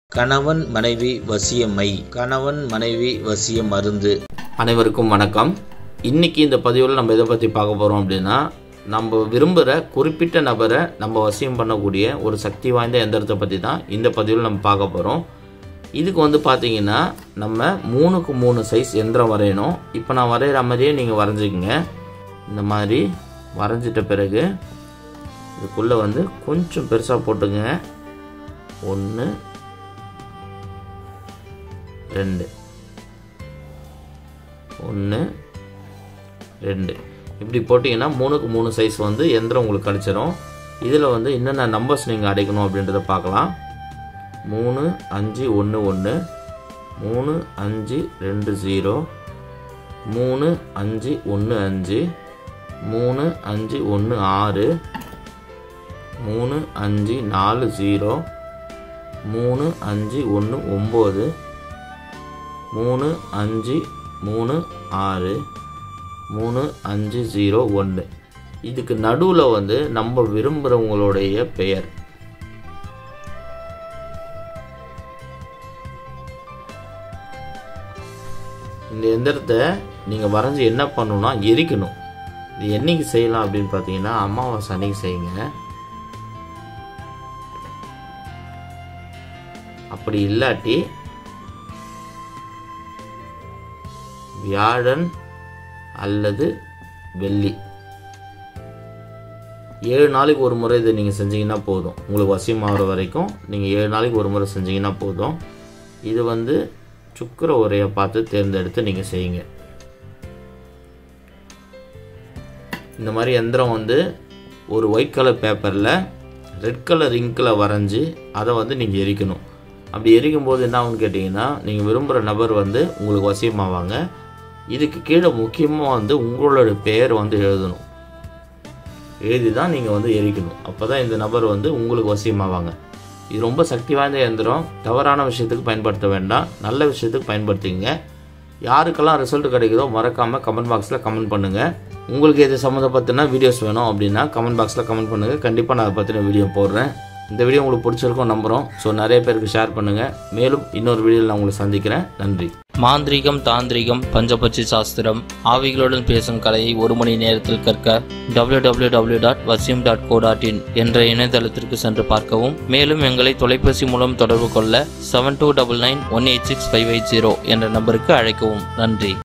கணவன் மனைவி வசியமை கணவன் மனைவி வசிய மருந்து அனைவருக்கும் வணக்கம் இன்னைக்கு இந்த பதிவில் நம்ம எதை பற்றி பார்க்க போகிறோம் அப்படின்னா நம்ம விரும்புகிற குறிப்பிட்ட நபரை நம்ம வசியம் பண்ணக்கூடிய ஒரு சக்தி வாய்ந்த எந்திரத்தை பற்றி தான் இந்த பதிவில் நம்ம பார்க்க போகிறோம் இதுக்கு வந்து பார்த்தீங்கன்னா நம்ம மூணுக்கு மூணு சைஸ் எந்திரம் வரையணும் இப்போ நான் வரைகிற மாதிரியே நீங்கள் வரைஞ்சிக்கங்க இந்த மாதிரி வரைஞ்சிட்ட பிறகு இதுக்குள்ளே வந்து கொஞ்சம் பெருசாக போட்டுங்க ஒன்று ரெண்டு ஒன்று ரெண்டு இப்படி போட்டிங்கன்னா மூணுக்கு மூணு சைஸ் வந்து எந்திரம் உங்களுக்கு கிடச்சிரும் இதில் வந்து என்னென்ன நம்பர்ஸ் நீங்கள் அடைக்கணும் அப்படின்றத பார்க்கலாம் மூணு அஞ்சு ஒன்று ஒன்று மூணு அஞ்சு ரெண்டு ஜீரோ மூணு அஞ்சு ஒன்று அஞ்சு மூணு அஞ்சு ஒன்று ஆறு மூணு அஞ்சு நாலு ஜீரோ மூணு அஞ்சு ஒன்று ஒம்பது மூணு அஞ்சு மூணு ஆறு மூணு அஞ்சு ஜீரோ ஒன்று இதுக்கு நடுவில் வந்து நம்ம விரும்புகிறவங்களுடைய பெயர் இந்த எந்திரத்தை நீங்கள் வரைஞ்சி என்ன பண்ணணும்னா எரிக்கணும் இது என்னைக்கு செய்யலாம் அப்படின்னு பார்த்தீங்கன்னா அமாவாசை அன்னைக்கு செய்யுங்க அப்படி இல்லாட்டி வியாழன் அல்லது வெள்ளி ஏழு நாளைக்கு ஒரு முறை இதை நீங்கள் செஞ்சீங்கன்னா போதும் உங்களுக்கு வசியமாகிற வரைக்கும் நீங்கள் ஏழு நாளைக்கு ஒரு முறை செஞ்சீங்கன்னா போதும் இது வந்து சுக்கர உரையை பார்த்து தேர்ந்தெடுத்து நீங்கள் செய்யுங்க இந்த மாதிரி எந்திரம் வந்து ஒரு ஒயிட் கலர் பேப்பரில் ரெட் கலர் இங்கில் வரைஞ்சி அதை வந்து நீங்கள் எரிக்கணும் அப்படி எரிக்கும் போது என்ன ஆகும்னு கேட்டிங்கன்னா நீங்கள் விரும்புகிற நபர் வந்து உங்களுக்கு வசியமாவாங்க இதுக்கு கீழே முக்கியமாக வந்து உங்களோட பெயர் வந்து எழுதணும் எழுதி தான் நீங்கள் வந்து எரிக்கணும் அப்போ தான் இந்த நபர் வந்து உங்களுக்கு வசியமாவாங்க இது ரொம்ப சக்தி வாய்ந்த இயந்திரம் தவறான விஷயத்துக்கு பயன்படுத்த வேண்டாம் நல்ல விஷயத்துக்கு பயன்படுத்திங்க யாருக்கெல்லாம் ரிசல்ட் கிடைக்குதோ மறக்காமல் கமெண்ட் பாக்ஸில் கமெண்ட் பண்ணுங்கள் உங்களுக்கு இது சம்மந்தப்பத்தின வீடியோஸ் வேணும் அப்படின்னா கமெண்ட் பாக்ஸில் கமெண்ட் பண்ணுங்கள் கண்டிப்பாக நான் அதை பற்றின வீடியோ போடுறேன் இந்த வீடியோ உங்களுக்கு பிடிச்சிருக்கும் நம்புகிறோம் ஸோ நிறைய பேருக்கு ஷேர் பண்ணுங்கள் மேலும் இன்னொரு வீடியோவில் நான் உங்களை சந்திக்கிறேன் நன்றி மாந்திரீகம் தாந்திரிகம் பஞ்சபட்சி சாஸ்திரம் ஆவிகளுடன் பேசும் கலையை ஒரு மணி நேரத்தில் கற்க www.vasim.co.in டாட் வசியம் டாட் கோ டாட் இன் என்ற இணையதளத்திற்கு சென்று பார்க்கவும் மேலும் எங்களை தொலைபேசி மூலம் தொடர்பு கொள்ள seven two double nine one eight six five eight zero என்ற நம்பருக்கு அழைக்கவும் நன்றி